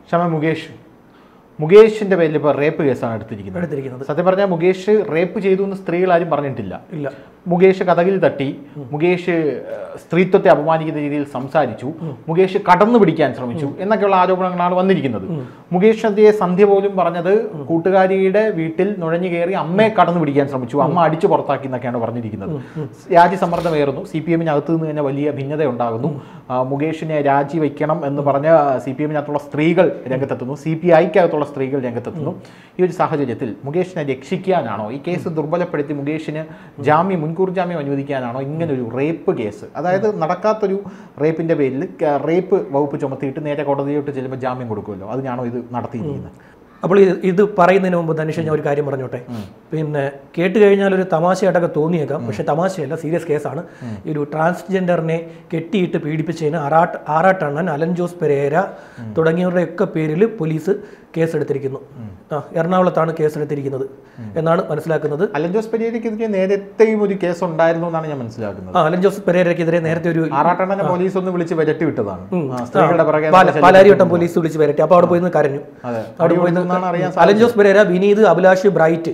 ക്ഷമ മുകേഷ് മുകേഷിന്റെ പേരിൽ ഇപ്പോൾ റേപ്പ് കേസാണ് എടുത്തിരിക്കുന്നത് എടുത്തിരിക്കുന്നത് സത്യം പറഞ്ഞാൽ മുകേഷ് റേപ്പ് ചെയ്തു എന്ന് സ്ത്രീകൾ ആരും പറഞ്ഞിട്ടില്ല ഇല്ല മുകേഷ് കഥകിൽ തട്ടി മുകേഷ് ഏഹ്, സ്ത്രീത്വത്തെ അപമാനിക്കുന്ന രീതിയിൽ സംസാരിച്ചു മുകേഷ് കടന്നു പിടിക്കാൻ ശ്രമിച്ചു എന്നൊക്കെയുള്ള ആരോപണങ്ങളാണ് വന്നിരിക്കുന്നത് മുകേഷ് അതേ സന്ധ്യ പോലും പറഞ്ഞത് കൂട്ടുകാരിയുടെ വീട്ടിൽ നുഴഞ്ഞു കയറി അമ്മയെ കടന്നു പിടിക്കാൻ ശ്രമിച്ചു അമ്മ അടിച്ചു പുറത്താക്കി എന്നൊക്കെയാണ് പറഞ്ഞിരിക്കുന്നത് രാജ്യസമ്മർദ്ദമേറുന്നു സി പി എമ്മിനകത്ത് നിന്ന് തന്നെ വലിയ ഭിന്നത ഉണ്ടാകുന്നു ആ, മുകേഷിനെ രാജിവെക്കണം എന്ന് പറഞ്ഞ സി പി എമ്മിനകത്തുള്ള സ്ത്രീകൾ രംഗത്തെത്തുന്നു സി പി ഐക്കകത്തുള്ള സ്ത്രീകൾ രംഗത്തെത്തുന്നു ഈ ഒരു സാഹചര്യത്തിൽ മുകേഷിനെ രക്ഷിക്കാനാണോ ഈ കേസ് ദുർബലപ്പെടുത്തി മുകേഷിന് ജാമ്യം മുൻകൂർ ജാമ്യം അനുവദിക്കാനാണോ ഇങ്ങനൊരു റേപ്പ് കേസ് അതായത് നടക്കാത്തൊരു റേപ്പിന്റെ പേരിൽ ക- റേപ്പ് വകുപ്പ് ചുമത്തിയിട്ട് നേരെ കോടതിയോട്ട് ചെല്ലുമ്പോൾ ജാമ്യം കൊടുക്കുമല്ലോ അതിനാണോ ഇത് നടത്തിയിരിക്കുന്നത് അപ്പോൾ ഇത് ഇത് പറയുന്നതിന് മുമ്പ് ധനുഷ് ഞാൻ ഒരു കാര്യം പറഞ്ഞോട്ടെ പിന്നെ കേട്ട് കഴിഞ്ഞാൽ ഒരു തമാശയായിട്ടൊക്കെ തോന്നിയേക്കാം പക്ഷെ തമാശയല്ല സീരിയസ് കേസാണ് ഈ ഒരു ട്രാൻസ്ജെൻഡറിനെ കെട്ടിയിട്ട് പീഡിപ്പിച്ചതിന് ആറാട്ട് ആറാട്ടണ്ണൻ അലൻ ജോസ് പെരേര തുടങ്ങിയവരുടെയൊക്കെ പേരിൽ പോലീസ് കേസെടുത്തിരിക്കുന്നു ആ എറണാകുളത്താണ് കേസെടുത്തിരിക്കുന്നത് എന്നാണ് മനസ്സിലാക്കുന്നത് അലൻ ജോസ് പെരിയയ്ക്കെതിരെ നേരത്തെയും ഒരു കേസ് ഉണ്ടായിരുന്നു എന്നാണ് ഞാൻ മനസ്സിലാക്കുന്നത് ആ അലൻ ജോസ് പെരേരയ്ക്കെതിരെ നേരത്തെ ഒരു ആറാട്ടെണ്ണനെ പോലീസ് ഒന്ന് വിളിച്ച് വിരട്ടി വിട്ടതാണ് ആ, സ്ത്രീകളുടെ പിറകെ പാല- പാലാരിവട്ടം പോലീസ് വിളിച്ച് വരട്ടെ അപ്പോൾ അവിടെ പോയി നിന്ന് കരഞ്ഞു അതെ അവിടെ പോയി എന്നാണ് അറിയാൻ അലൻ ജോസ് പെരേര വിനീത് അഭിലാഷ് ബ്രൈറ്റ്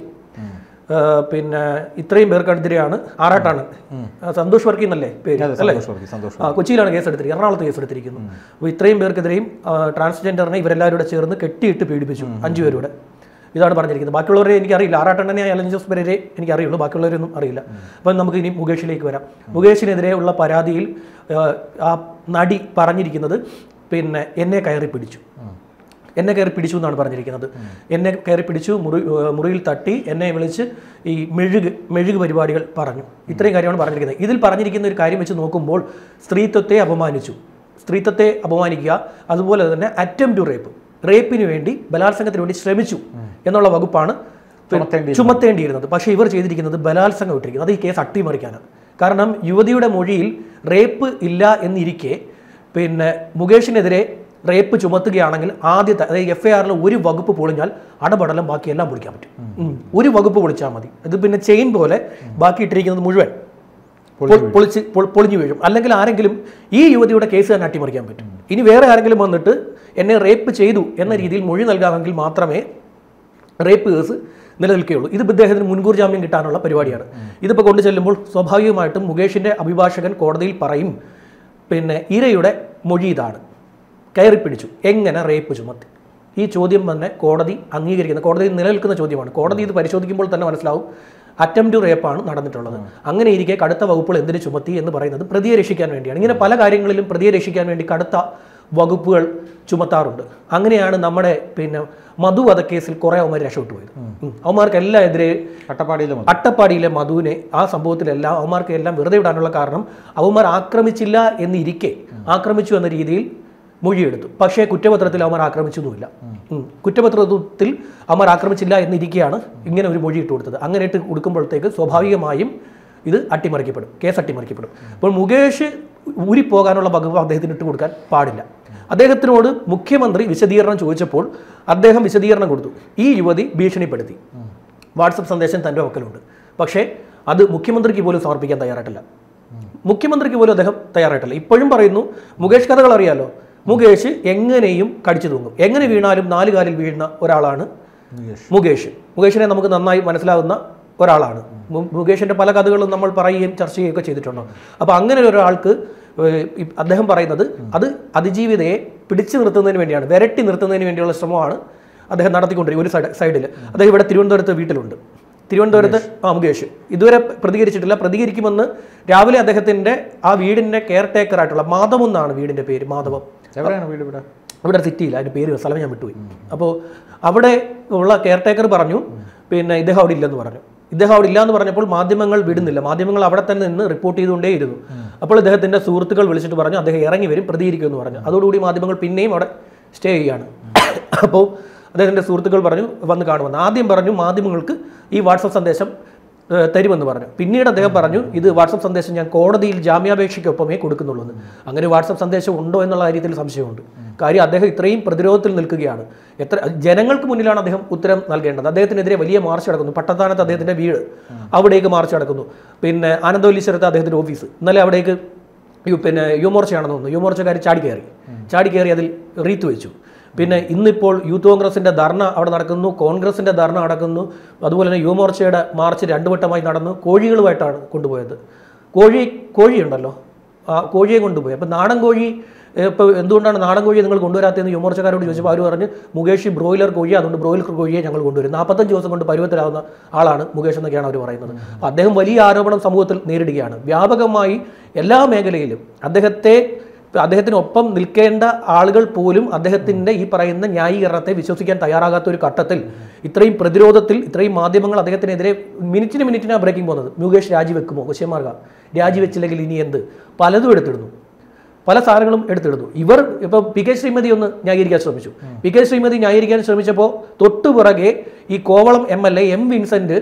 ആ, പിന്നെ ഇത്രയും പേർക്കെതിരെയാണ് ആറാട്ടാണ് ആ, സന്തോഷ് വർക്കി എന്നല്ലേ പേര് അതെ, അല്ലേ സന്തോഷ് വർക്കി, സന്തോഷ് ആ കൊച്ചിയിലാണ് കേസ് എടുത്തിരിക്കുന്നത് എറണാകുളത്ത് കേസ് എടുത്തിരിക്കുന്നു അപ്പോൾ ഇത്രയും പേർക്കെതിരെയും ആ, ട്രാൻസ്ജെൻഡറിനെ ഇവരെല്ലാവരും കൂടെ ചേർന്ന് കെട്ടിയിട്ട് പീഡിപ്പിച്ചു അഞ്ചു പേരുടെ ഇതാണ് പറഞ്ഞിരിക്കുന്നത് ബാക്കിയുള്ളവരെ എനിക്കറിയില്ല ആറാട്ടെണ്ണനെ അലൻ ജോസ് പെരേരെ എനിക്കറിയുള്ളൂ ബാക്കിയുള്ളവരൊന്നും അറിയില്ല അപ്പം നമുക്ക് ഇനി മുകേഷിലേക്ക് വരാം മുകേഷിനെതിരെ ഉള്ള പരാതിയിൽ ആ, ആ നടി പറഞ്ഞിരിക്കുന്നത് പിന്നെ എന്നെ കയറി പിടിച്ചു എന്നെ കയറി പിടിച്ചു എന്നാണ് പറഞ്ഞിരിക്കുന്നത് എന്നെ കയറി പിടിച്ചു മുറി ഏഹ് മുറിയിൽ തട്ടി എന്നെ വിളിച്ച് ഈ മെഴുക് മെഴുക് പരിപാടികൾ പറഞ്ഞു ഇത്രയും കാര്യമാണ് പറഞ്ഞിരിക്കുന്നത് ഇതിൽ പറഞ്ഞിരിക്കുന്ന ഒരു കാര്യം വെച്ച് നോക്കുമ്പോൾ സ്ത്രീത്വത്തെ അപമാനിച്ചു സ്ത്രീത്വത്തെ അപമാനിക്കുക അതുപോലെ തന്നെ അറ്റം ടു റേപ്പ് റേപ്പിന് വേണ്ടി ബലാത്സംഗത്തിന് വേണ്ടി ശ്രമിച്ചു എന്നുള്ള വകുപ്പാണ് ചുമത്തേണ്ടി ചുമത്തേണ്ടിയിരുന്നത് പക്ഷേ ഇവർ ചെയ്തിരിക്കുന്നത് ബലാത്സംഗം ഇട്ടിരിക്കുന്നത് അത് ഈ കേസ് അട്ടിമറിക്കാനാണ് കാരണം യുവതിയുടെ മൊഴിയിൽ റേപ്പ് ഇല്ല എന്നിരിക്കെ പിന്നെ മുകേഷിനെതിരെ റേപ്പ് ചുമത്തുകയാണെങ്കിൽ ആദ്യത്തെ അതായത് എഫ് ഐ ആറിൽ ഒരു വകുപ്പ് പൊളിഞ്ഞാൽ അടപടലം ബാക്കിയെല്ലാം പൊളിക്കാൻ പറ്റും ഉം. ഒരു വകുപ്പ് പൊളിച്ചാൽ മതി ഇത് പിന്നെ ചെയിൻ പോലെ ബാക്കി ഇട്ടിരിക്കുന്നത് മുഴുവൻ പൊ- പൊളിച്ച് പൊ- പൊളിഞ്ഞു വീഴും അല്ലെങ്കിൽ ആരെങ്കിലും ഈ യുവതിയുടെ കേസ് തന്നെ അട്ടിമറിക്കാൻ പറ്റും ഇനി വേറെ ആരെങ്കിലും വന്നിട്ട് എന്നെ റേപ്പ് ചെയ്തു എന്ന രീതിയിൽ മൊഴി നൽകാമെങ്കിൽ മാത്രമേ റേപ്പ് കേസ് നിലനിൽക്കുകയുള്ളൂ ഇത് ഇദ്ദേഹത്തിന് മുൻകൂർ ജാമ്യം കിട്ടാനുള്ള പരിപാടിയാണ് ഇതിപ്പോൾ കൊണ്ടു ചെല്ലുമ്പോൾ സ്വാഭാവികമായിട്ടും മുകേഷിന്റെ അഭിഭാഷകൻ കോടതിയിൽ പറയും പിന്നെ ഇരയുടെ മൊഴി ഇതാണ് കയറി പിടിച്ചു എങ്ങനെ റേപ്പ് ചുമത്തി ഈ ചോദ്യം തന്നെ കോടതി അംഗീകരിക്കുന്ന കോടതിയിൽ നിലനിൽക്കുന്ന ചോദ്യമാണ് കോടതി ഇത് പരിശോധിക്കുമ്പോൾ തന്നെ മനസ്സിലാവും അറ്റം ടു റേപ്പാണ് നടന്നിട്ടുള്ളത് അങ്ങനെ ഇരിക്കെ കടുത്ത വകുപ്പുകൾ എന്തിനു ചുമത്തി എന്ന് പറയുന്നത് പ്രതിയെ രക്ഷിക്കാൻ വേണ്ടിയാണ് ഇങ്ങനെ പല കാര്യങ്ങളിലും പ്രതിയെ രക്ഷിക്കാൻ വേണ്ടി കടുത്ത വകുപ്പുകൾ ചുമത്താറുണ്ട് അങ്ങനെയാണ് നമ്മുടെ പിന്നെ മധു വധക്കേസിൽ കുറേ അവന്മാർ രക്ഷപ്പെട്ടു പോയത് ഉം. അവന്മാർക്കെല്ലാം എതിരെ അട്ടപ്പാടിയിലും അട്ടപ്പാടിയിലെ മധുവിനെ ആ സംഭവത്തിലെല്ലാം അവന്മാർക്ക് എല്ലാം വെറുതെ വിടാനുള്ള കാരണം അവന്മാർ ആക്രമിച്ചില്ല എന്നിരിക്കെ ആക്രമിച്ചു എന്ന രീതിയിൽ മൊഴിയെടുത്തു പക്ഷേ കുറ്റപത്രത്തിൽ അവന്മാർ ആക്രമിച്ചൊന്നുമില്ല ഉം. കുറ്റപത്രത്തിൽ അവന്മാർ ആക്രമിച്ചില്ല എന്നിരിക്കെയാണ് ഇങ്ങനെ ഒരു മൊഴി ഇട്ട് കൊടുത്തത് അങ്ങനെ ഇട്ട് കൊടുക്കുമ്പോഴത്തേക്ക് സ്വാഭാവികമായും ഇത് അട്ടിമറിക്കപ്പെടും കേസ് അട്ടിമറിക്കപ്പെടും അപ്പോൾ മുകേഷ് ഊരിപ്പോകാനുള്ള വകുപ്പ് അദ്ദേഹത്തിന് ഇട്ട് കൊടുക്കാൻ പാടില്ല അദ്ദേഹത്തിനോട് മുഖ്യമന്ത്രി വിശദീകരണം ചോദിച്ചപ്പോൾ അദ്ദേഹം വിശദീകരണം കൊടുത്തു ഈ യുവതി ഭീഷണിപ്പെടുത്തി വാട്സപ്പ് സന്ദേശം തൻ്റെ പക്കലുണ്ട് പക്ഷേ അത് മുഖ്യമന്ത്രിക്ക് പോലും സമർപ്പിക്കാൻ തയ്യാറായിട്ടില്ല മുഖ്യമന്ത്രിക്ക് പോലും അദ്ദേഹം തയ്യാറായിട്ടില്ല ഇപ്പോഴും പറയുന്നു മുകേഷ് കഥകൾ അറിയാലോ മുകേഷ് എങ്ങനെയും കടിച്ചു തൂങ്ങും എങ്ങനെ വീണാലും നാല് കാലിൽ വീഴുന്ന ഒരാളാണ് മുകേഷ് മുകേഷിനെ നമുക്ക് നന്നായി മനസ്സിലാവുന്ന ഒരാളാണ് മു- മുകേഷിന്റെ പല കഥകളും നമ്മൾ പറയുകയും ചർച്ച ചെയ്യുകയൊക്കെ ചെയ്തിട്ടുണ്ട് അപ്പോൾ അങ്ങനെ ഒരാൾക്ക് ഏഹ്, ഇ- അദ്ദേഹം പറയുന്നത് അത് അതിജീവിതയെ പിടിച്ചു നിർത്തുന്നതിന് വേണ്ടിയാണ് വിരട്ടി നിർത്തുന്നതിന് വേണ്ടിയുള്ള ശ്രമമാണ് അദ്ദേഹം നടത്തിക്കൊണ്ടിരിക്കുന്നത് ഒരു സൈഡ് സൈഡിൽ അദ്ദേഹം ഇവിടെ തിരുവനന്തപുരത്ത് വീട്ടിലുണ്ട് തിരുവനന്തപുരത്ത് ആ മുകേഷ് ഇതുവരെ പ്രതികരിച്ചിട്ടില്ല പ്രതികരിക്കുമെന്ന് രാവിലെ അദ്ദേഹത്തിന്റെ ആ വീടിന്റെ കെയർ ടേക്കർ ആയിട്ടുള്ള മാധവം എന്നാണ് വീടിന്റെ പേര് മാധവം എവിടെയാണ് വീട് ഇവിടെ ഇവിടെ സിറ്റിയിൽ അതിന്റെ പേര് സ്ഥലം ഞാൻ വിട്ടുപോയി അപ്പോൾ അവിടെ ഉള്ള കെയർ ടേക്കർ പറഞ്ഞു പിന്നെ ഇദ്ദേഹം അവിടെ ഇല്ലെന്ന് പറഞ്ഞു ഇദ്ദേഹം അവിടെ ഇല്ല എന്ന് പറഞ്ഞപ്പോൾ മാധ്യമങ്ങൾ വിടുന്നില്ല മാധ്യമങ്ങൾ അവിടെ തന്നെ നിന്ന് റിപ്പോർട്ട് ചെയ്തുകൊണ്ടേയിരുന്നു അപ്പോൾ ഇദ്ദേഹത്തിന്റെ സുഹൃത്തുക്കൾ വിളിച്ചിട്ട് പറഞ്ഞു അദ്ദേഹം ഇറങ്ങി വരും പ്രതികരിക്കുമെന്ന് പറഞ്ഞു അതോടുകൂടി മാധ്യമങ്ങൾ പിന്നെയും അവിടെ സ്റ്റേ ചെയ്യുകയാണ് അപ്പോൾ അദ്ദേഹത്തിന്റെ സുഹൃത്തുക്കൾ പറഞ്ഞു വന്ന് കാണുമെന്ന് ആദ്യം പറഞ്ഞു മാധ്യമങ്ങൾക്ക് ഈ വാട്സപ്പ് സന്ദേശം ഏഹ്, തരുമെന്ന് പറഞ്ഞു പിന്നീട് അദ്ദേഹം പറഞ്ഞു ഇത് വാട്സപ്പ് സന്ദേശം ഞാൻ കോടതിയിൽ ജാമ്യാപേക്ഷയ്ക്കൊപ്പമേ കൊടുക്കുന്നുള്ളൂ എന്ന് അങ്ങനെ വാട്സപ്പ് സന്ദേശം ഉണ്ടോ എന്നുള്ള കാര്യത്തിൽ സംശയമുണ്ട് കാര്യം അദ്ദേഹം ഇത്രയും പ്രതിരോധത്തിൽ നിൽക്കുകയാണ് എത്ര ജനങ്ങൾക്ക് മുന്നിലാണ് അദ്ദേഹം ഉത്തരം നൽകേണ്ടത് അദ്ദേഹത്തിനെതിരെ വലിയ മാർച്ച് നടക്കുന്നു പട്ടത്താനത്ത് അദ്ദേഹത്തിന്റെ വീട് അവിടേക്ക് മാർച്ച് നടക്കുന്നു പിന്നെ ആനന്ദവല്ലീശ്വരത്ത് അദ്ദേഹത്തിന്റെ ഓഫീസ് ഇന്നലെ അവിടേക്ക് യു- പിന്നെ യുവമോർച്ചയാണെന്ന് തോന്നുന്നു യുവമോർച്ചക്കാർ ചാടി കയറി ചാടി കയറി അതിൽ റീത്ത് വെച്ചു പിന്നെ ഇന്നിപ്പോൾ യൂത്ത് കോൺഗ്രസിന്റെ ധർണ അവിടെ നടക്കുന്നു കോൺഗ്രസിന്റെ ധർണ നടക്കുന്നു അതുപോലെ തന്നെ യുവമോർച്ചയുടെ മാർച്ച് രണ്ടു വട്ടമായി നടന്നു കോഴികളുമായിട്ടാണ് കൊണ്ടുപോയത് കോഴി കോഴിയുണ്ടല്ലോ ആ കോഴിയെ കൊണ്ടുപോയി അപ്പം നാടൻ കോഴി ഇപ്പോൾ എന്തുകൊണ്ടാണ് നാടൻ കോഴിയെ നിങ്ങൾ കൊണ്ടുവരാത്തതെന്ന് യുവമോർച്ചക്കാരോട് ചോദിച്ചപ്പോൾ അവർ പറഞ്ഞ് മുകേഷ് ബ്രോയിലർ കോഴി അതുകൊണ്ട് ബ്രോയിലർ കോഴിയെ ഞങ്ങൾ കൊണ്ടുവരും നാൽപ്പത്തഞ്ച് ദിവസം കൊണ്ട് പരുവത്തിലാവുന്ന ആളാണ് മുകേഷ് എന്നൊക്കെയാണ് അവർ പറയുന്നത് അപ്പോൾ അദ്ദേഹം വലിയ ആരോപണം സമൂഹത്തിൽ നേരിടുകയാണ് വ്യാപകമായി എല്ലാ മേഖലയിലും അദ്ദേഹത്തെ അദ്ദേഹത്തിനൊപ്പം നിൽക്കേണ്ട ആളുകൾ പോലും അദ്ദേഹത്തിൻ്റെ ഈ പറയുന്ന ന്യായീകരണത്തെ വിശ്വസിക്കാൻ തയ്യാറാകാത്ത ഒരു ഘട്ടത്തിൽ ഇത്രയും പ്രതിരോധത്തിൽ ഇത്രയും മാധ്യമങ്ങൾ അദ്ദേഹത്തിനെതിരെ മിനിറ്റിന് മിനിറ്റിനാണ് ബ്രേക്കിംഗ് പോകുന്നത് മുകേഷ് രാജിവെക്കുമോ ക്വശ്യന്മാർക്ക രാജിവെച്ചില്ലെങ്കിൽ ഇനി എന്ത് പലതും എടുത്തിടുന്നു പല സാധനങ്ങളും എടുത്തിടുന്നു ഇവർ ഇപ്പോൾ പി കെ ശ്രീമതി ഒന്ന് ന്യായീകരിക്കാൻ ശ്രമിച്ചു പി കെ ശ്രീമതി ന്യായീകരിക്കാൻ ശ്രമിച്ചപ്പോൾ തൊട്ടുപിറകെ ഈ Kovalam M L A M Vincent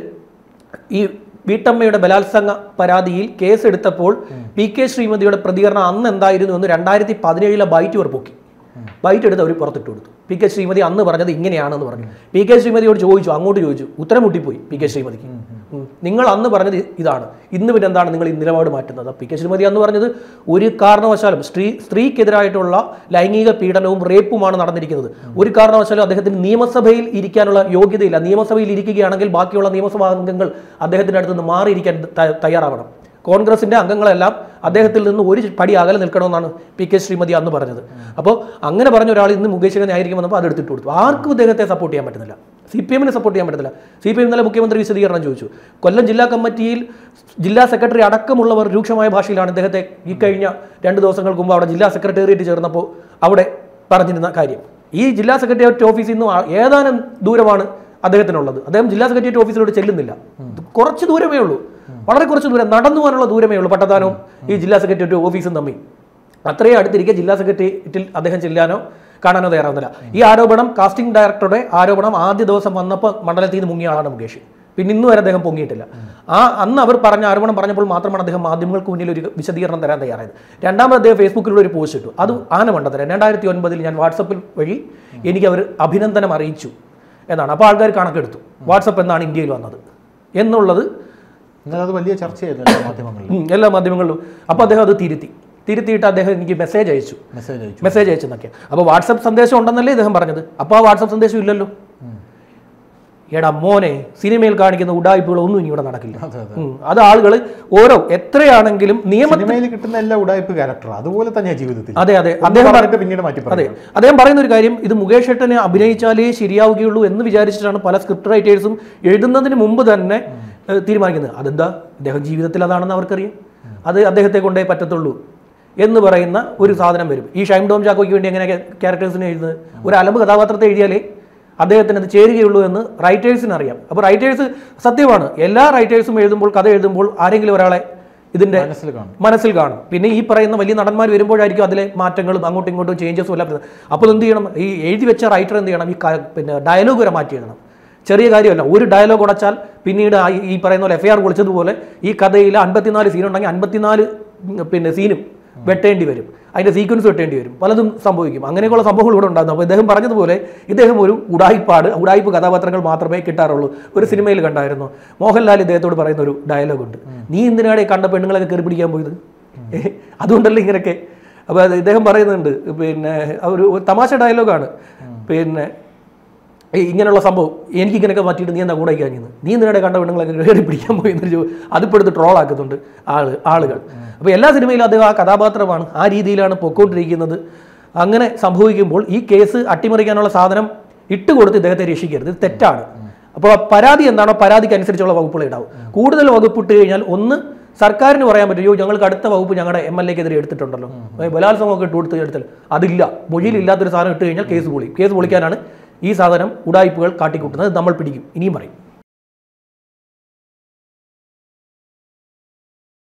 ഈ വീട്ടമ്മയുടെ ബലാത്സംഗ പരാതിയിൽ കേസെടുത്തപ്പോൾ പി കെ ശ്രീമതിയുടെ പ്രതികരണം അന്ന് എന്തായിരുന്നു എന്ന് രണ്ടായിരത്തി പതിനേഴിലെ ബൈറ്റ് ഇവർ പൊക്കി ബൈറ്റ് എടുത്ത് അവർ പുറത്തിട്ട് കൊടുത്തു പി കെ ശ്രീമതി അന്ന് പറഞ്ഞത് ഇങ്ങനെയാണെന്ന് പറഞ്ഞു പി കെ ശ്രീമതിയോട് ചോദിച്ചു അങ്ങോട്ട് ചോദിച്ചു ഉത്തരം മുട്ടിപ്പോയി പി കെ ശ്രീമതിക്ക് ഉം. നിങ്ങൾ അന്ന് പറഞ്ഞത് ഇതാണ് ഇന്ന് പിന്നെ എന്താണ് നിങ്ങൾ ഈ നിലപാട് മാറ്റുന്നത് പി കെ ശ്രീമതി അന്ന് പറഞ്ഞത് ഒരു കാരണവശാലും സ്ത്രീ സ്ത്രീക്കെതിരായിട്ടുള്ള ലൈംഗിക പീഡനവും റേപ്പുമാണ് നടന്നിരിക്കുന്നത് ഒരു കാരണവശാലും അദ്ദേഹത്തിന് നിയമസഭയിൽ ഇരിക്കാനുള്ള യോഗ്യതയില്ല നിയമസഭയിൽ ഇരിക്കുകയാണെങ്കിൽ ബാക്കിയുള്ള നിയമസഭാ അംഗങ്ങൾ അദ്ദേഹത്തിൻ്റെ അടുത്ത് നിന്ന് മാറിയിരിക്കാൻ ത- തയ്യാറാവണം കോൺഗ്രസിന്റെ അംഗങ്ങളെല്ലാം അദ്ദേഹത്തിൽ നിന്ന് ഒരു പടി അകലെ നിൽക്കണമെന്നാണ് പി കെ ശ്രീമതി അന്ന് പറഞ്ഞത് അപ്പോൾ അങ്ങനെ പറഞ്ഞ ഒരാൾ ഇന്ന് മുകേഷിനെ ന്യായീകരിക്കും വന്നപ്പോൾ അത് എടുത്തിട്ട് കൊടുത്തു ആർക്കും ഇദ്ദേഹത്തെ സപ്പോർട്ട് ചെയ്യാൻ പറ്റുന്നില്ല സി പി എമ്മിനെ സപ്പോർട്ട് ചെയ്യാൻ പറ്റത്തില്ല സി പി എം ഇന്നലെ മുഖ്യമന്ത്രി വിശദീകരണം ചോദിച്ചു കൊല്ലം ജില്ലാ കമ്മിറ്റിയിൽ ജില്ലാ സെക്രട്ടറി അടക്കമുള്ളവർ രൂക്ഷമായ ഭാഷയിലാണ് ഇദ്ദേഹത്തെ ഈ കഴിഞ്ഞ രണ്ട് ദിവസങ്ങൾക്ക് മുമ്പ് അവിടെ ജില്ലാ സെക്രട്ടേറിയറ്റ് ചേർന്നപ്പോൾ അവിടെ പറഞ്ഞിരുന്ന കാര്യം ഈ ജില്ലാ സെക്രട്ടേറിയറ്റ് ഓഫീസിൽ നിന്ന് ആ- ഏതാനും ദൂരമാണ് അദ്ദേഹത്തിനുള്ളത് അദ്ദേഹം ജില്ലാ സെക്രട്ടേറിയറ്റ് ഓഫീസിലോട്ട് ചെല്ലുന്നില്ല കുറച്ച് ദൂരമേ ഉള്ളൂ വളരെ കുറച്ച് ദൂരം നടന്നു പോകാനുള്ള ദൂരമേ ഉള്ളൂ പട്ടത്താനവും ഈ ജില്ലാ സെക്രട്ടേറിയറ്റ് ഓഫീസും തമ്മിൽ അത്രയും അടുത്തിരിക്കെ ജില്ലാ സെക്രട്ടേറിയറ്റിൽ അദ്ദേഹം ചെല്ലാനോ കാണാനോ തയ്യാറാവുന്നില്ല ഈ ആരോപണം കാസ്റ്റിംഗ് ഡയറക്ടറുടെ ആരോപണം ആദ്യ ദിവസം വന്നപ്പോൾ മണ്ഡലത്തിൽ നിന്ന് മുങ്ങിയ ആളാണ് മുകേഷ് പിന്നെ ഇന്ന് വരെ അദ്ദേഹം പൊങ്ങിയിട്ടില്ല ആ അന്ന് അവർ പറഞ്ഞ ആരോപണം പറഞ്ഞപ്പോൾ മാത്രമാണ് അദ്ദേഹം മാധ്യമങ്ങൾക്ക് മുന്നിൽ ഒരു വിശദീകരണം തരാൻ തയ്യാറായത് രണ്ടാമത് അദ്ദേഹം ഫേസ്ബുക്കിലൂടെ ഒരു പോസ്റ്റ് ഇട്ടു അത് ആന മണ്ടത്തരം രണ്ടായിരത്തി ഒൻപതിൽ ഞാൻ വാട്സപ്പിൽ വഴി എനിക്ക് അവർ അഭിനന്ദനം അറിയിച്ചു എന്നാണ് അപ്പോൾ ആൾക്കാർ കണക്കെടുത്തു വാട്സപ്പ് എന്നാണ് ഇന്ത്യയിൽ വന്നത് എന്നുള്ളത് ഇന്നലെ അത് വലിയ ചർച്ചയായിരുന്നു എല്ലാ മാധ്യമങ്ങളിൽ ഉം, എല്ലാ മാധ്യമങ്ങളിലും അപ്പോൾ അദ്ദേഹം അത് തിരുത്തി തിരുത്തിയിട്ട് അദ്ദേഹം എനിക്ക് മെസ്സേജ് അയച്ചു മെസ്സേജ് അയച്ചു മെസ്സേജ് അയച്ചെന്നൊക്കെ അപ്പോൾ വാട്സപ്പ് സന്ദേശം ഉണ്ടെന്നല്ലേ ഇദ്ദേഹം പറഞ്ഞത് അപ്പോൾ ആ വാട്സപ്പ് സന്ദേശം ഇല്ലല്ലോ എടാ മോനെ സിനിമയിൽ കാണിക്കുന്ന ഉടായ്പകളൊന്നും ഇനി ഇവിടെ നടക്കില്ല അതെ അതെ ഉം, അത് ആളുകൾ ഓരോ എത്രയാണെങ്കിലും നിയമ സിനിമയിൽ കിട്ടുന്ന എല്ലാ ഉടായ്പ ക്യാരക്ടർ അതുപോലെ തന്നെയാണ് ജീവിതത്തിൽ അതെ അതെ ഒന്ന് അദ്ദേഹം പറഞ്ഞിട്ട് പിന്നീട് മാറ്റി അതെ പറയും അദ്ദേഹം പറയുന്ന ഒരു കാര്യം ഇത് മുകേഷ് ഏട്ടനെ അഭിനയിച്ചാലേ ശരിയാവുകയുള്ളൂ എന്ന് വിചാരിച്ചിട്ടാണ് പല സ്ക്രിപ്റ്റ് റൈറ്റേഴ്സും എഴുതുന്നതിന് മുമ്പ് തന്നെ ഏഹ്, തീരുമാനിക്കുന്നത് അതെന്താ അദ്ദേഹം ജീവിതത്തിൽ അതാണെന്ന് അവർക്കറിയാം അത് അദ്ദേഹത്തെ കൊണ്ടേ പറ്റത്തുള്ളൂ എന്ന് പറയുന്ന ഒരു സാധനം വരും ഈ ഷൈം ഡോം ചാക്കോയ്ക്ക് വേണ്ടി എങ്ങനെ ക്യാരക്ടേഴ്സിനെ എഴുതുന്നത് ഒരു അലമ്പ് കഥാപാത്രത്തെ എഴുതിയാലേ അദ്ദേഹത്തിന് അത് ചേരുകയുള്ളൂ എന്ന് റൈറ്റേഴ്സിന് അറിയാം അപ്പോൾ റൈറ്റേഴ്സ് സത്യമാണ് എല്ലാ റൈറ്റേഴ്സും എഴുതുമ്പോൾ കഥ എഴുതുമ്പോൾ ആരെങ്കിലും ഒരാളെ ഇതിന്റെ മനസ്സിൽ കാണും മനസ്സിൽ കാണും പിന്നെ ഈ പറയുന്ന വലിയ നടന്മാർ വരുമ്പോഴായിരിക്കും അതിലെ മാറ്റങ്ങളും അങ്ങോട്ടും ഇങ്ങോട്ടും ചേഞ്ചസും എല്ലാം വരുന്നത് അപ്പോൾ എന്ത് ചെയ്യണം ഈ എഴുതി വെച്ച റൈറ്റർ എന്ത് ചെയ്യണം ഈ ക- പിന്നെ ഡയലോഗ് വരെ മാറ്റി എഴുതണം ചെറിയ കാര്യമല്ല ഒരു ഡയലോഗ് ഉടച്ചാൽ പിന്നീട് ആ ഈ- ഈ പറയുന്ന പോലെ എഫ് ഐ ആർ പൊളിച്ചതുപോലെ ഈ കഥയിൽ അൻപത്തിനാല് സീൻ ഉണ്ടെങ്കിൽ അൻപത്തിനാല് പിന്നെ സീനും വെട്ടേണ്ടി വരും അതിൻ്റെ സീക്വൻസ് വെട്ടേണ്ടി വരും പലതും സംഭവിക്കും അങ്ങനെയൊക്കെയുള്ള സംഭവങ്ങൾ ഇവിടെ ഉണ്ടാകുന്നു അപ്പോൾ ഇദ്ദേഹം പറഞ്ഞതുപോലെ ഇദ്ദേഹം ഒരു ഉടായിപ്പാട് ഉടായിപ്പ് കഥാപാത്രങ്ങൾ മാത്രമേ കിട്ടാറുള്ളൂ ഒരു സിനിമയിൽ കണ്ടായിരുന്നു മോഹൻലാൽ ഇദ്ദേഹത്തോട് പറയുന്ന ഒരു ഡയലോഗ് ഉണ്ട് നീ എന്തിനാണ് ഈ കണ്ട പെണ്ണുങ്ങളൊക്കെ കയറി പിടിക്കാൻ പോയത് ഏ, അതുകൊണ്ടല്ലേ ഇങ്ങനെയൊക്കെ അപ്പോൾ അത് ഇദ്ദേഹം പറയുന്നുണ്ട് പിന്നെ ആ ഒരു ഒരു തമാശ ഡയലോഗാണ് പിന്നെ ഏയ് ഇങ്ങനെയുള്ള സംഭവം എനിക്ക് ഇങ്ങനെയൊക്കെ മാറ്റിയിട്ട് നീ എന്താ കൂടെ കഴിഞ്ഞത് നീ എന്തിനാടെ കണ്ട പെണ്ണുങ്ങളൊക്കെ കയറി പിടിക്കാൻ പോയി എന്നൊരു ചോ- അതിപ്പോൾ എടുത്ത് troll ആക്കുന്നുണ്ട് ആള് ആളുകൾ അപ്പോൾ എല്ലാ സിനിമയിലും അദ്ദേഹം ആ കഥാപാത്രമാണ് ആ രീതിയിലാണ് പൊക്കോണ്ടിരിക്കുന്നത് അങ്ങനെ സംഭവിക്കുമ്പോൾ ഈ കേസ് അട്ടിമറിക്കാനുള്ള സാധനം ഇട്ടുകൊടുത്ത് ഇദ്ദേഹത്തെ രക്ഷിക്കരുത് ഇത് തെറ്റാണ് അപ്പോൾ ആ പരാതി എന്താണോ പരാതിക്ക് അനുസരിച്ചുള്ള വകുപ്പുകൾ ഉണ്ടാവും കൂടുതൽ വകുപ്പ് ഇട്ട് കഴിഞ്ഞാൽ ഒന്ന് സർക്കാരിന് പറയാൻ പറ്റും "അയ്യോ, ഞങ്ങൾക്ക് അടുത്ത വകുപ്പ് ഞങ്ങളുടെ എം എൽ എക്കെതിരെ എടുത്തിട്ടുണ്ടല്ലോ ഏ, ബലാത്സംഗമൊക്കെ ഇട്ട് കൊടുത്ത് എടുത്താൽ അതില്ല മൊഴിയിലില്ലാത്തൊരു സാധനം ഇട്ട് കഴിഞ്ഞാൽ കേസ് പൊളിയും കേസ് പൊളിക്കാനാണ് ഈ സാധനം ഉടായ്പകൾ കാട്ടിക്കൂട്ടുന്നത് നമ്മൾ പിടിക്കും ഇനിയും പറയും